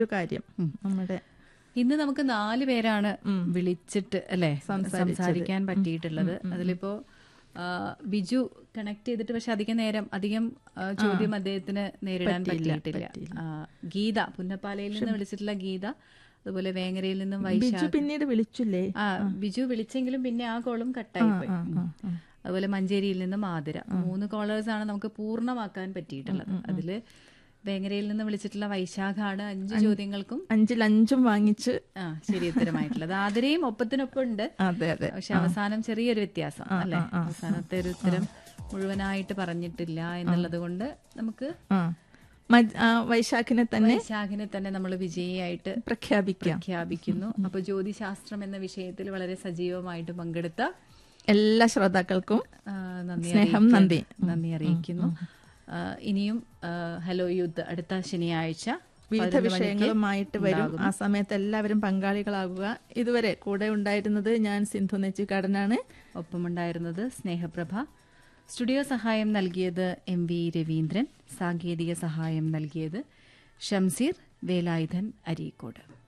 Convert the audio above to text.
ഒരു കാര്യം നമ്മുടെ ഇന്ന് നമുക്ക് നാല് പേരാണ് വിളിച്ചിട്ട് അല്ലെ സംസാരിച്ചത്. സംസാരിക്കാൻ പറ്റിയിട്ടുള്ളത് അതിലിപ്പോ ആ, ബിജു കണക്ട് ചെയ്തിട്ട് പക്ഷെ അധികം നേരം അധികം ആ, ചോദ്യം അദ്ദേഹത്തിന് നേരിടാൻ പറ്റിയില്ല, പറ്റിയിട്ടില്ല ആ, ഗീത പുന്നപ്പാലയിൽ നിന്ന് വിളിച്ചിട്ടുള്ള ഗീത അതുപോലെ വേങ്ങരയിൽ നിന്നും ബിജു വൈശാഖ് പിന്നീട് വിളിച്ചില്ലേ ആ ബിജു വിളിച്ചെങ്കിലും പിന്നെ ആ കോളും കട്ടായി പോയി ആ, ആ. അതുപോലെ മഞ്ചേരിയിൽ നിന്നും ആതിര മൂന്ന് കോളേഴ്സ് ആണ് നമുക്ക് പൂർണ്ണമാക്കാൻ പറ്റിയിട്ടുള്ളത് അതില് വേങ്ങരയിൽ നിന്ന് വിളിച്ചിട്ടുള്ള വൈശാഖാണ് അഞ്ച് ചോദ്യങ്ങൾക്കും അഞ്ചിൽ അഞ്ചും വാങ്ങിച്ച് ആ ശരി ഉത്തരമായിട്ടുള്ളത് ആതിരയും ഒപ്പത്തിനൊപ്പം ഉണ്ട് അതെ അതെ പക്ഷെ അവസാനം ചെറിയൊരു വ്യത്യാസം അല്ലെ അവസാനത്തെ ഒരു ഉത്തരം മുഴുവനായിട്ട് പറഞ്ഞിട്ടില്ല എന്നുള്ളത് കൊണ്ട് നമുക്ക് ആ മജ്- ആ, വൈശാഖിനെ തന്നെ വൈശാഖിനെ തന്നെ നമ്മൾ വിജയിയായിട്ട് പ്രഖ്യാപിക്കാം പ്രഖ്യാപിക്കുന്നു അപ്പൊ ജ്യോതിശാസ്ത്രം എന്ന വിഷയത്തിൽ വളരെ സജീവമായിട്ട് പങ്കെടുത്ത എല്ലാ ശ്രോതാക്കൾക്കും ആ, നന്ദി സ്നേഹം, അറിയിക്കുന്നു. നന്ദി. നന്ദി അറിയിക്കുന്നു ആ, ഇനിയും ആ, ഹലോ യൂത്ത് അടുത്ത ശനിയാഴ്ച വിവിധ 11 മണിക്ക് വിഷയങ്ങളുമായിട്ട് വരും ആ സമയത്ത് എല്ലാവരും പങ്കാളികളാകുക ഇതുവരെ കൂടെ ഉണ്ടായിരുന്നത് ഞാൻ സിന്ധു നെച്ചിക്കാടനാണ് ഒപ്പമുണ്ടായിരുന്നത് സ്നേഹപ്രഭ സ്റ്റുഡിയോ സഹായം നൽകിയത് എം വി രവീന്ദ്രൻ സാങ്കേതിക സഹായം നൽകിയത് ഷംസീർ വേലായുധൻ അരീക്കോട്